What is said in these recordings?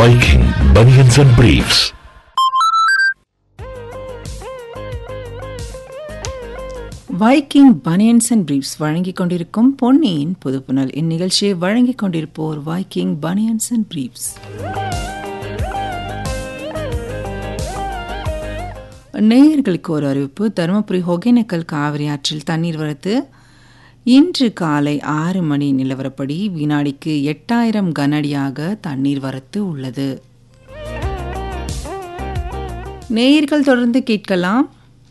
Viking Bunions and Briefs. Viking banians and briefs வழங்கிக் கொண்டிருக்கும் பொன்னியின் புதுப்புணல் இந்நிகழ்ச்சியை வழங்கிக் கொண்டிருப்போர் வைக்கிங் பனியன்ஸ் அண்ட் பிரீப்ஸ் நேயர்களுக்கு ஒரு அறிவிப்பு தருமபுரி ஒகேனக்கல் காவிரி ஆற்றில் தண்ணீர் வரத்து இன்று காலை ஆறு மணி நிலவரப்படி வினாடிக்கு எட்டாயிரம் கனஅடியாக தண்ணீர் வரத்து உள்ளது நேயர்கள் தொடர்ந்து கேட்கலாம்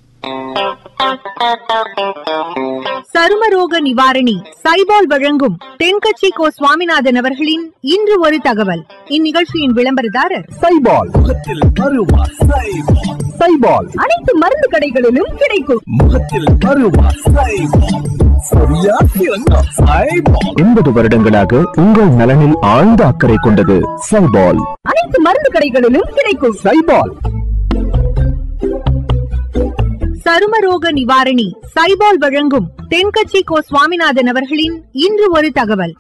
சருமரோக நிவாரணி சைபால் வழங்கும் தென்கட்சி கோ சுவாமிநாதன் அவர்களின் இன்று ஒரு தகவல் இந்நிகழ்ச்சியின் விளம்பரதாரர் சைபால் முகத்தில் அருவா சைபால் சைபால் அனைத்து மருந்து கடைகளிலும் கிடைக்கும் முகத்தில் அருவா சைபால் சரியா சிறந்த சைபால் எண்பது வருடங்களாக உங்கள் நலனில் ஆழ்ந்த அக்கறை கொண்டது சைபால் அனைத்து மருந்து கடைகளிலும் கிடைக்கும் சைபால் சருமரோக நிவாரணி சைபால் வழங்கும் தென்கட்சி கோ சுவாமிநாதன் அவர்களின் இன்று ஒரு தகவல்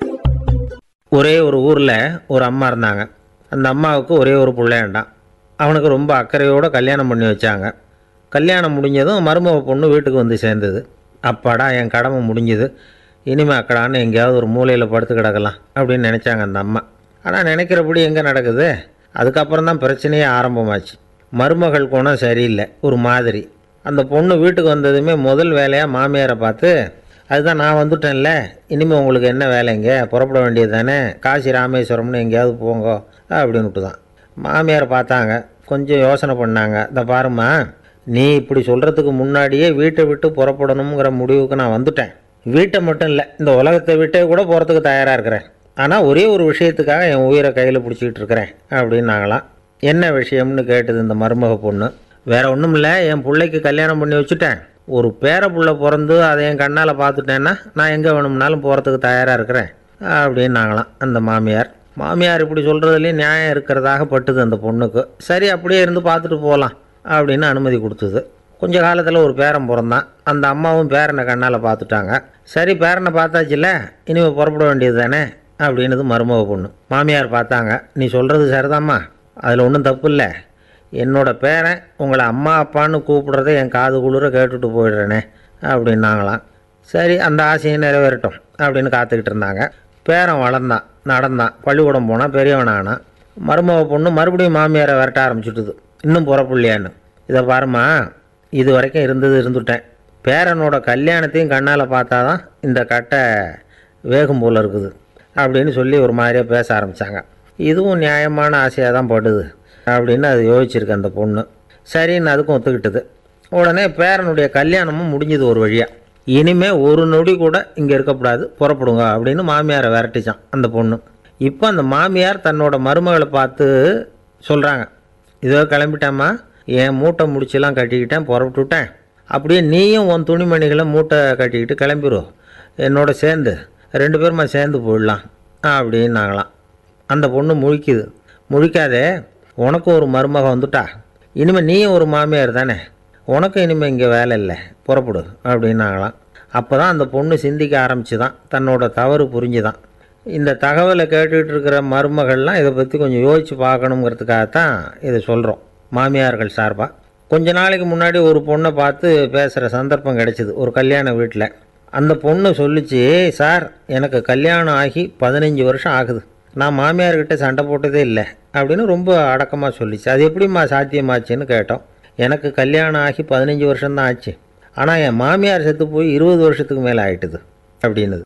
ஒரே ஒரு ஊரில் ஒரு அம்மா இருந்தாங்க அந்த அம்மாவுக்கு ஒரே ஒரு பிள்ளையாண்டான் அவனுக்கு ரொம்ப அக்கறையோடு கல்யாணம் பண்ணி வச்சாங்க கல்யாணம் முடிஞ்சதும் மருமக பொண்ணு வீட்டுக்கு வந்து சேர்ந்தது அப்பாடா என் கடமை முடிஞ்சுது இனிமே அக்கடான்னு எங்கேயாவது ஒரு மூலையில் படுத்து கிடக்கலாம் அப்படின்னு நினச்சாங்க அந்த அம்மா ஆனால் நினைக்கிறபடி எங்கே நடக்குது அதுக்கப்புறம் தான் பிரச்சனையே ஆரம்பமாச்சு மருமகள் குணம் சரியில்லை ஒரு மாதிரி அந்த பொண்ணு வீட்டுக்கு வந்ததுமே முதல் வேலையாக மாமியாரை பார்த்து அதுதான் நான் வந்துட்டேன்ல இனிமேல் உங்களுக்கு என்ன வேலைங்க புறப்பட வேண்டியது தானே காசி ராமேஸ்வரம்னு எங்கேயாவது போங்க அப்படின்னுட்டு தான் மாமியார் பார்த்தாங்க கொஞ்சம் யோசனை பண்ணாங்க இந்த பாரும்மா நீ இப்படி சொல்கிறதுக்கு முன்னாடியே வீட்டை விட்டு புறப்படணுங்கிற முடிவுக்கு நான் வந்துட்டேன் வீட்டை மட்டும் இல்லை இந்த உலகத்தை விட்டே கூட போகிறதுக்கு தயாராக இருக்கிறேன் ஆனால் ஒரே ஒரு விஷயத்துக்காக என் உயிரை கையில் பிடிச்சிக்கிட்டு இருக்கிறேன் அப்படின்னாங்களாம் என்ன விஷயம்னு கேட்டது இந்த மருமக பொண்ணு வேற ஒன்றும் இல்லை என் பிள்ளைக்கு கல்யாணம் பண்ணி வச்சுட்டேன் ஒரு பேர புள்ள பிறந்து அதை என் கண்ணால் பார்த்துட்டேன்னா நான் எங்கே வேணும்னாலும் போகிறதுக்கு தயாராக இருக்கிறேன் அப்படின்னாங்களாம் அந்த மாமியார் மாமியார் இப்படி சொல்கிறதுலேயும் நியாயம் இருக்கிறதாக பட்டுது அந்த பொண்ணுக்கு சரி அப்படியே இருந்து பார்த்துட்டு போகலாம் அப்படின்னு அனுமதி கொடுத்தது கொஞ்ச காலத்தில் ஒரு பேரன் பிறந்தான் அந்த அம்மாவும் பேரனை கண்ணால் பார்த்துட்டாங்க சரி பேரனை பார்த்தாச்சுல்ல இனிமேல் புறப்பட வேண்டியது தானே அப்படின்னது மருமக பொண்ணு மாமியார் பார்த்தாங்க நீ சொல்கிறது சரிதாம்மா அதில் ஒன்றும் தப்பு இல்லை என்னோட பேரன் உங்களை அம்மா அப்பான்னு கூப்பிடுறதை என் காது குளிர கேட்டுட்டு போயிடுறேனே அப்படின்னாங்களாம் சரி அந்த ஆசையை நிறைவேறட்டும் அப்படின்னு காத்துக்கிட்டு இருந்தாங்க பேரன் வளர்ந்தான் நடந்தான் பள்ளிக்கூடம் போனால் பெரியவனானான் மருமக பொண்ணு மறுபடியும் மாமியாரை விரட்ட ஆரம்பிச்சுட்டுது இன்னும் புறப்புள்ளையான்னு இதை பாருமா இது வரைக்கும் இருந்தது இருந்துட்டேன் பேரனோட கல்யாணத்தையும் கண்ணால் பார்த்தா தான் இந்த கட்டை வேகும் போல் இருக்குது அப்படின்னு சொல்லி ஒரு மாதிரியாக பேச ஆரம்பித்தாங்க இதுவும் நியாயமான ஆசையாக தான் படுது அப்படின்னு அது யோசிச்சிருக்கு அந்த பொண்ணு சரின்னு அதுக்கும் ஒத்துக்கிட்டது உடனே பேரனுடைய கல்யாணமும் முடிஞ்சது ஒரு வழியாக இனிமே ஒரு நொடி கூட இங்கே இருக்கக்கூடாது புறப்படுங்க அப்படின்னு மாமியாரை விரட்டிச்சான் அந்த பொண்ணு இப்போ அந்த மாமியார் தன்னோட மருமகளை பார்த்து சொல்கிறாங்க இதோ கிளம்பிட்டேம்மா என் மூட்டை முடிச்செல்லாம் கட்டிக்கிட்டேன் புறப்பட்டுவிட்டேன் அப்படியே நீயும் உன் துணிமணிகளை மூட்டை கட்டிக்கிட்டு கிளம்பிடும் என்னோட சேர்ந்து ரெண்டு பேருமா சேர்ந்து போயிடலாம் அப்படின்னாங்களாம் அந்த பொண்ணு முழிக்குது முழிக்காதே உனக்கு ஒரு மருமக வந்துட்டா இனிமேல் நீயும் ஒரு மாமியார் தானே உனக்கும் இனிமேல் இங்கே வேலை இல்லை புறப்படு அப்படின்னாங்களாம் அப்போ தான் அந்த பொண்ணு சிந்திக்க ஆரம்பிச்சு தான் தன்னோட தவறு புரிஞ்சுதான் இந்த தகவலை கேட்டுக்கிட்டு இருக்கிற மருமகள்லாம் இதை பற்றி கொஞ்சம் யோசித்து பார்க்கணுங்கிறதுக்காகத்தான் இதை சொல்கிறோம் மாமியார்கள் சார்பாக கொஞ்ச நாளைக்கு முன்னாடி ஒரு பொண்ணை பார்த்து பேசுகிற சந்தர்ப்பம் கிடைச்சிது ஒரு கல்யாண வீட்டில் அந்த பொண்ணு சொல்லிச்சு சார் எனக்கு கல்யாணம் ஆகி பதினஞ்சு வருஷம் ஆகுது நான் மாமியார்கிட்ட சண்டை போட்டதே இல்லை அப்படின்னு ரொம்ப அடக்கமாக சொல்லிச்சு அது எப்படிம்மா சாத்தியமாச்சுன்னு கேட்டோம் எனக்கு கல்யாணம் ஆகி பதினஞ்சு வருஷம்தான் ஆச்சு ஆனால் என் மாமியார் செத்து போய் இருபது வருஷத்துக்கு மேலே ஆயிட்டுது அப்படின்னுது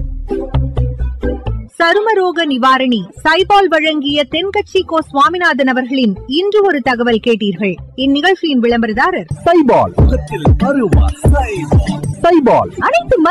சருமரோக நிவாரணி சைபால் வழங்கிய தென்கட்சி கோ சுவாமிநாதன் அவர்களின் இன்று ஒரு தகவல் கேட்டீர்கள் இந்நிகழ்ச்சியின் விளம்பரதாரர் சைபால் முகத்தில் அருவா சைபால் சைபால் அனைத்து